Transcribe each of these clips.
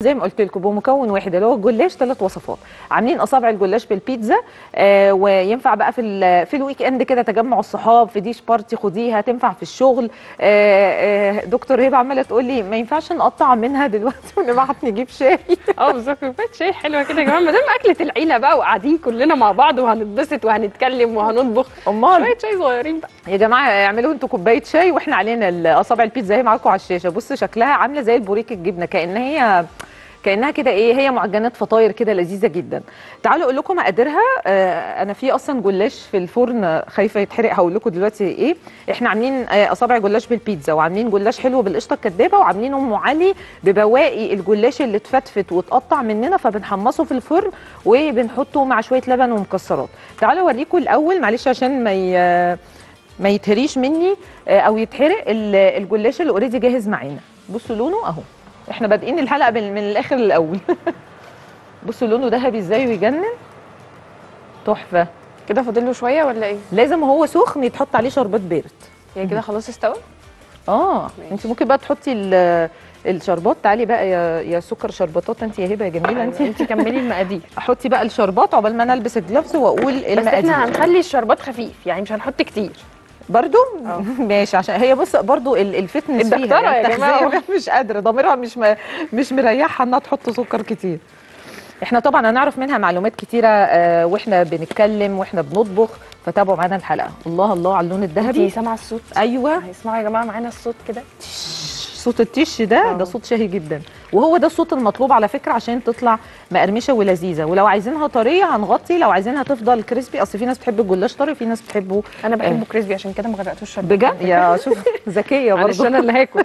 زي ما قلت لكم بمكون واحد اللي هو الجلاش ثلاث وصفات عاملين اصابع الجلاش بالبيتزا آه وينفع بقى في ال- في الويك اند كده تجمع الصحاب في ديش بارتي خديها تنفع في الشغل آه آه دكتور هبه عماله تقول لي ما ينفعش نقطع منها دلوقتي ونبعت نجيب شاي اه بالظبط كوبايه شاي حلوه كده يا جماعه ما دام اكله العيله بقى وقاعدين كلنا مع بعض وهنتبسط وهنتكلم وهنطبخ امال شويه شاي صغيرين بقى يا جماعه اعملوا انتوا كوبايه شاي واحنا علينا ال- اصابع البيتزا اهي معاكم على الشاشه بصوا شكلها عامله زي البوريك الجبنه كان هي كانها كده ايه هي معجنات فطاير كده لذيذه جدا تعالوا اقول لكم مقاديرها آه انا في اصلا جلاش في الفرن خايفه يتحرق هقول لكم دلوقتي ايه احنا عاملين آه اصابع جلاش بالبيتزا وعاملين جلاش حلو بالقشطه الكدابه وعاملين ام علي ببواقي الجلاش اللي اتفتفت واتقطع مننا فبنحمصه في الفرن وبنحطه مع شويه لبن ومكسرات تعالوا اوريكم الاول معلش عشان ما ي... ما يتهريش مني آه، او يتحرق ال- الجلاش اللي اوريدي جاهز معانا بصوا لونه اهو احنا بادئين الحلقه من من الاخر للاول بصوا لونه ذهبي ازاي ويجنن تحفه كده فاضل له شويه ولا ايه لازم وهو سخن يتحط عليه شربات بارد هي كده خلاص استوى اه ماشي. انت ممكن بقى تحطي ال- الشربات تعالي بقى يا يا سكر شربطات انت يا هبه يا جميله انت انت كملي المقادير حطي بقى الشربات عقبال ما انا البس الجلافز واقول بس المقادير احنا هنخلي الشربات خفيف يعني مش هنحط كتير برضو اه. ماشي عشان هي بص برضو ال- الفتنس فيها الدكتورة يا التغذية جماعة. مش قادره ضميرها مش م... مش مريحها انها تحط سكر كتير احنا طبعا هنعرف منها معلومات كتيره آه واحنا بنتكلم واحنا بنطبخ فتابعوا معانا الحلقه الله الله على اللون انت الذهبي سامعه الصوت ايوه هيسمعوا يا جماعه معانا الصوت كده صوت التش ده اه. ده صوت شهي جدا وهو ده الصوت المطلوب على فكره عشان تطلع مقرمشه ولذيذه ولو عايزينها طريه هنغطي لو عايزينها تفضل كريسبي اصل في ناس بتحب الجلاش طري في ناس بتحبه انا بحبه آه. كريسبي عشان كده ما غرقتوش شربات بجد يا شوف ذكيه معلش برضه انا اللي هاكل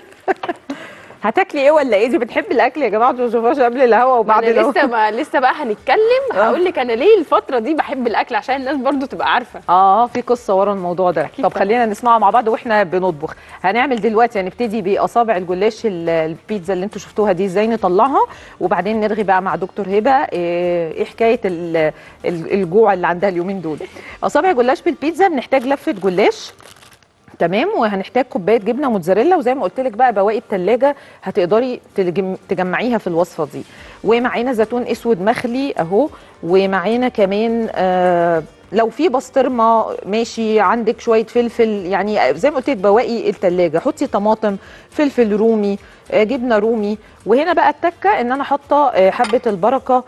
هتاكلي ايه ولا ايه دي بتحب الاكل يا جماعه ما تشوفوهاش قبل الهوا وبعد انا الهوا لسه ما لسه بقى هنتكلم اه. هقول لك انا ليه الفتره دي بحب الاكل عشان الناس برضو تبقى عارفه اه في قصه ورا الموضوع ده أكيد طب طبعا. خلينا نسمعها مع بعض واحنا بنطبخ هنعمل دلوقتي هنبتدي باصابع الجلاش ال- البيتزا اللي انتوا شفتوها دي ازاي نطلعها وبعدين نرغي بقى مع دكتور هبه ايه إيه حكايه ال- ال- الجوع اللي عندها اليومين دول اصابع جلاش بالبيتزا بنحتاج لفه جلاش تمام وهنحتاج كوبايه جبنه موتزاريلا وزي ما قلت لك بقى بواقي التلاجة هتقدري تجم- تجمعيها في الوصفه دي ومعانا زيتون اسود مخلي اهو ومعانا كمان آه لو في بسطرمه ماشي عندك شويه فلفل يعني زي ما قلت لك بواقي التلاجة حطي طماطم فلفل رومي آه جبنه رومي وهنا بقى التكه ان انا حاطه آه حبه البركه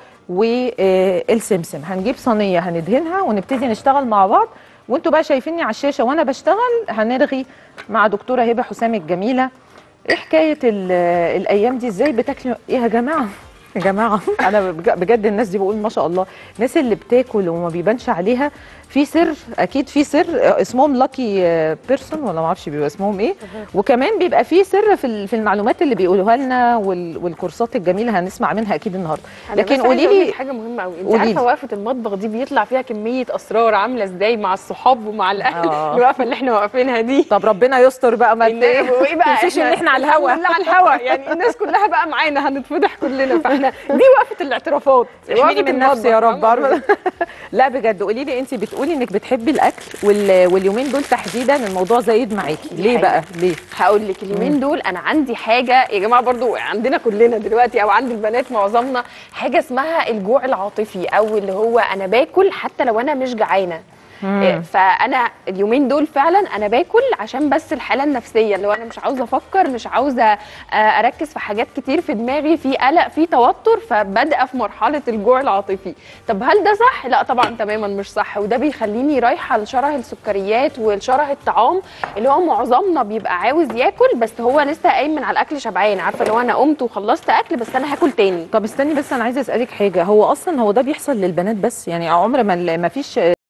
والسمسم هنجيب صينيه هندهنها ونبتدي نشتغل مع بعض وانتوا بقى شايفيني على الشاشه وانا بشتغل هنرغي مع دكتوره هبه حسام الجميله ايه حكايه ال- الايام دي ازاي بتاكلوا ايه يا جماعه يا جماعه انا بج- بجد الناس دي بقول ما شاء الله الناس اللي بتاكل وما بيبانش عليها في سر اكيد في سر آه، اسمهم لاكي بيرسون ولا ما اعرفش بيبقى اسمهم ايه وكمان بيبقى في سر في ال- في المعلومات اللي بيقولوها لنا وال- والكورسات الجميله هنسمع منها اكيد النهارده أنا لكن بس قولي عايزة أقول لي لك حاجه مهمه قوي انت قولي عارفه لي. وقفه المطبخ دي بيطلع فيها كميه اسرار عامله ازاي مع الصحاب ومع الاهل آه. الوقفه اللي احنا واقفينها دي طب ربنا يستر بقى ما ت- وايه بقى تنسيش ان احنا على الهوا لا على الهوا يعني الناس كلها بقى معانا هنتفضح كلنا فاحنا دي وقفه الاعترافات احميني وقفة من نفسي يا المطبخ. رب عارفة؟ لا بجد قولي لي انت بتقولي انك بتحبي الاكل وال... واليومين دول تحديدا الموضوع زايد معاكي دي ليه حقيقة. بقى ليه هقول لك اليومين دول انا عندي حاجه يا جماعه برضو عندنا كلنا دلوقتي او عند البنات معظمنا حاجه اسمها الجوع العاطفي او اللي هو انا باكل حتى لو انا مش جعانه إيه، فانا اليومين دول فعلا انا باكل عشان بس الحاله النفسيه اللي هو انا مش عاوزه افكر مش عاوزه آه، اركز في حاجات كتير في دماغي في قلق في توتر فبادئه في مرحله الجوع العاطفي طب هل ده صح لا طبعا تماما مش صح وده بيخليني رايحه لشره السكريات ولشره الطعام اللي هو معظمنا بيبقى عاوز ياكل بس هو لسه قايم من على الاكل شبعان عارفه لو انا قمت وخلصت اكل بس انا هاكل تاني طب استني بس انا عايزه اسالك حاجه هو اصلا هو ده بيحصل للبنات بس يعني عمر ما ما فيش